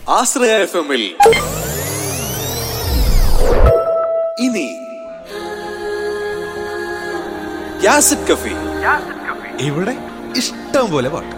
ആശ്രയ F എമ്മിൽ ഇനി യാസിഡ് കഫി ഇവിടെ ഇഷ്ടം പോലെ പാട്ട്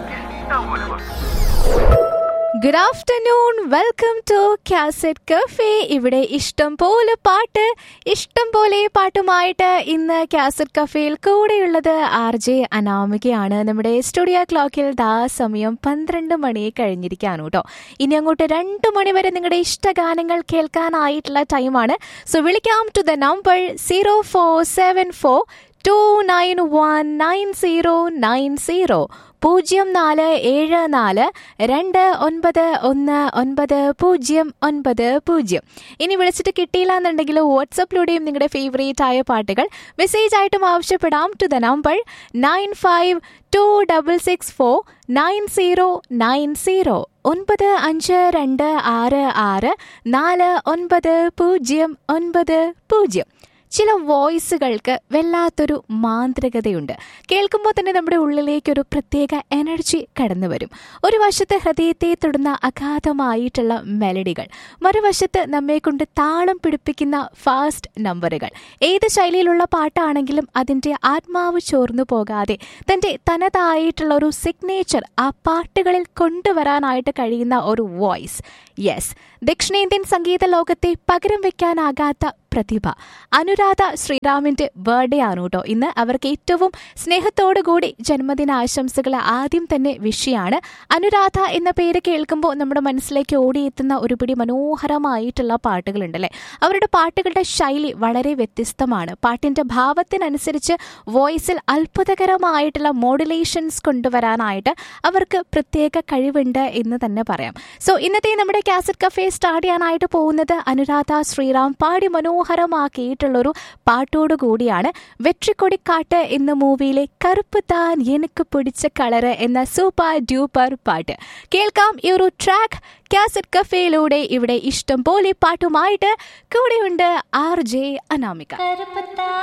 good afternoon welcome to cassette cafe ഇവിടെ ഇഷ്ടം പോലെ പാട്ട് ഇഷ്ടം പോലെ പാട്ടുമായിട്ട് ഇന്ന് കാസറ്റ് കഫേയിൽ കൂടെയുള്ളത് ആർ ജെ അനാമികയാണ് നമ്മുടെ സ്റ്റുഡിയോ ക്ലോക്കിൽ ദാ സമയം പന്ത്രണ്ട് മണി കഴിഞ്ഞിരിക്കുകയാണ് കേട്ടോ ഇനി അങ്ങോട്ട് രണ്ട് മണി വരെ നിങ്ങളുടെ ഇഷ്ടഗാനങ്ങൾ കേൾക്കാനായിട്ടുള്ള ടൈമാണ് സോ വിളിക്കാം to the number zero four seven four two nine one nine zero nine zero പൂജ്യം നാല് ഏഴ് നാല് രണ്ട് ഒൻപത് ഒന്ന് ഒൻപത് പൂജ്യം ഒൻപത് പൂജ്യം ഇനി വിളിച്ചിട്ട് കിട്ടിയില്ല എന്നുണ്ടെങ്കിൽ വാട്സപ്പിലൂടെയും നിങ്ങളുടെ ഫേവറേറ്റ് ആയ പാട്ടുകൾ മെസ്സേജ് ആയിട്ടും ആവശ്യപ്പെടാം to the number nine five two double six four nine zero nine zero ഒൻപത് അഞ്ച് രണ്ട് ആറ് ആറ് നാല് ഒൻപത് പൂജ്യം ഒൻപത് പൂജ്യം ചില വോയിസുകൾക്ക് വല്ലാത്തൊരു മാന്ത്രികതയുണ്ട് കേൾക്കുമ്പോൾ തന്നെ നമ്മുടെ ഉള്ളിലേക്ക് ഒരു പ്രത്യേക എനർജി കടന്നു വരും ഒരു വശത്ത് ഹൃദയത്തെ തൊടുന്ന അഗാധമായിട്ടുള്ള മെലഡികൾ മറുവശത്ത് നമ്മെ കൊണ്ട് താളം പിടിപ്പിക്കുന്ന ഫാസ്റ്റ് നമ്പറുകൾ ഏത് ശൈലിയിലുള്ള പാട്ടാണെങ്കിലും അതിൻ്റെ ആത്മാവ് ചോർന്നു പോകാതെ തൻ്റെ തനതായിട്ടുള്ള ഒരു സിഗ്നേച്ചർ ആ പാട്ടുകളിൽ കൊണ്ടുവരാനായിട്ട് കഴിയുന്ന ഒരു വോയിസ് യെസ് ദക്ഷിണേന്ത്യൻ സംഗീത ലോകത്തെ പകരം വെക്കാനാകാത്ത പ്രതിഭ അനുരാധ ശ്രീറാമിന്റെ ബർത്ത്ഡേ ആണ് കേട്ടോ ഇന്ന് അവർക്ക് ഏറ്റവും സ്നേഹത്തോടു കൂടി ജന്മദിനാശംസകൾ ആദ്യം തന്നെ വിഷയാണ് അനുരാധ എന്ന പേര് കേൾക്കുമ്പോൾ നമ്മുടെ മനസ്സിലേക്ക് ഓടിയെത്തുന്ന ഒരു പിടി മനോഹരമായിട്ടുള്ള പാട്ടുകളുണ്ടല്ലേ അവരുടെ പാട്ടുകളുടെ ശൈലി വളരെ വ്യത്യസ്തമാണ് പാട്ടിന്റെ ഭാവത്തിനനുസരിച്ച് വോയിസിൽ അത്ഭുതകരമായിട്ടുള്ള മോഡുലേഷൻസ് കൊണ്ടുവരാനായിട്ട് അവർക്ക് പ്രത്യേക കഴിവുണ്ട് എന്ന് തന്നെ പറയാം സോ ഇന്നത്തെ നമ്മുടെ കാസറ്റ് കഫേ സ്റ്റാർട്ട് ചെയ്യാനായിട്ട് പോകുന്നത് അനുരാധ ശ്രീറാം പാടി മനോഹരമാക്കിയിട്ടുള്ളൊരു പാട്ടോടു കൂടിയാണ് വെട്രിക്കൊടിക്കാട്ട് എന്ന മൂവിയിലെ കറുപ്പ് താൻ എനിക്ക് പിടിച്ച കളറ് എന്ന സൂപ്പർ ഡ്യൂപ്പർ പാട്ട് കേൾക്കാം ഈ ഒരു ട്രാക്ക് കാസറ്റ് കഫേയിലൂടെ ഇവിടെ ഇഷ്ടം പോലെ പാട്ടുമായിട്ട് കൂടെയുണ്ട് ആർ ജെ അനാമിക